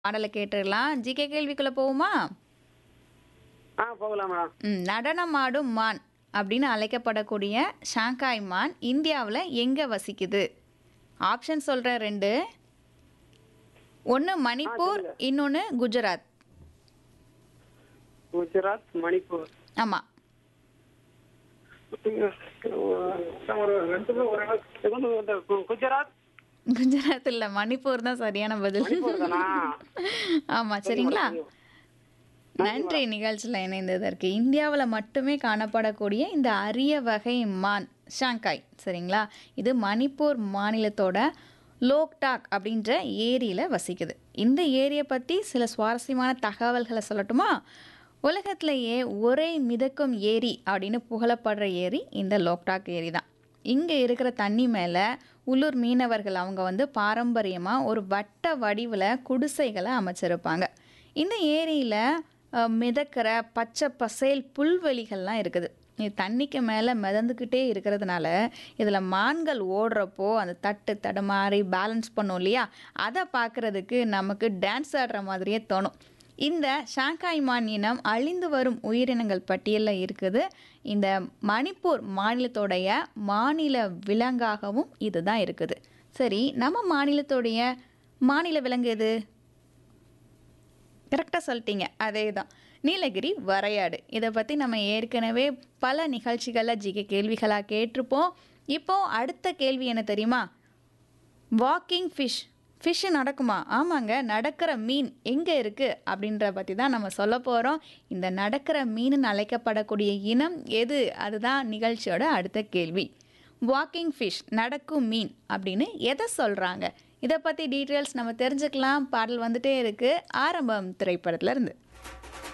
பாடலை கேட்டுடலாம் ஜிகே கேள்விக்குள்ள போவோமா ஆ போகலாம் மேடம் ம், நடனமாடும் மான் அப்படின்னு அழைக்கப்படக்கூடிய ஷாங்காய் மான் இந்தியாவில் எங்கே வசிக்குது ஆப்ஷன் சொல்கிறேன் ரெண்டு ஒன்று மணிப்பூர் இன்னொன்று குஜராத் குஜராத் மணிப்பூர் ஆமாம் ஒரு ரெண்டு பேரும் ஒரு இடம். இது வந்து இந்த கு- குஜராத் குஜராத் இல்லை மணிப்பூர் தான் சரியான பதில் மணிப்பூர் தானா ஆமாம் சரிங்களா நன்றி நிகழ்ச்சியில் இணைந்ததற்கு இந்தியாவில் மட்டுமே காணப்படக்கூடிய இந்த அரிய வகை மான் ஷாங்காய் சரிங்களா இது மணிப்பூர் மாநிலத்தோட லோக்டாக் அப்படின்ற ஏரியில் வசிக்குது இந்த ஏரியை பற்றி சில சுவாரஸ்யமான தகவல்களை சொல்லட்டுமா உலகத்திலேயே ஒரே மிதக்கும் ஏரி அப்படின்னு புகழப்படுற ஏரி இந்த லோக்டாக் ஏரி தான் இங்கே இருக்கிற தண்ணி மேலே உள்ளூர் மீனவர்கள் அவங்க வந்து பாரம்பரியமாக ஒரு வட்ட வடிவில் குடிசைகளை அமைச்சிருப்பாங்க இந்த ஏரியில் மிதக்கிற பச்சை பசேல் புல்வெளிகள்லாம் இருக்குது இது தண்ணிக்கு மேலே மிதந்துக்கிட்டே இருக்கிறதுனால இதில் மான்கள் ஓடுறப்போ அந்த தட்டு தடுமாறி பேலன்ஸ் பண்ணும் இல்லையா அதை பார்க்குறதுக்கு நமக்கு டான்ஸ் ஆடுற மாதிரியே தோணும் இந்த ஷாங்காய் மான் இனம் அழிந்து வரும் உயிரினங்கள் பட்டியலில் இருக்குது இந்த மணிப்பூர் மாநிலத்தோடைய மாநில விலங்காகவும் இதுதான் இருக்குது சரி நம்ம மாநிலத்தோடைய மாநில விலங்கு எது கரெக்டாக சொல்லிட்டீங்க அதே தான் நீலகிரி வரையாடு இதை பற்றி நம்ம ஏற்கனவே பல நிகழ்ச்சிகளில் ஜிகே கேள்விகளாக கேட்டிருப்போம் இப்போது அடுத்த கேள்வி என்ன தெரியுமா வாக்கிங் ஃபிஷ் ஃபிஷ்ஷு நடக்குமா ஆமாங்க நடக்கிற மீன் எங்கே இருக்குது அப்படின்ற பற்றி தான் நம்ம சொல்ல போகிறோம் இந்த நடக்கிற மீன் அழைக்கப்படக்கூடிய இனம் எது அதுதான் நிகழ்ச்சியோட அடுத்த கேள்வி வாக்கிங் ஃபிஷ் நடக்கும் மீன் அப்படின்னு எதை சொல்கிறாங்க இதை பற்றி டீட்டெயில்ஸ் நம்ம தெரிஞ்சுக்கலாம் பாடல் வந்துட்டே இருக்குது ஆரம்பம் திரைப்படத்துல இருந்து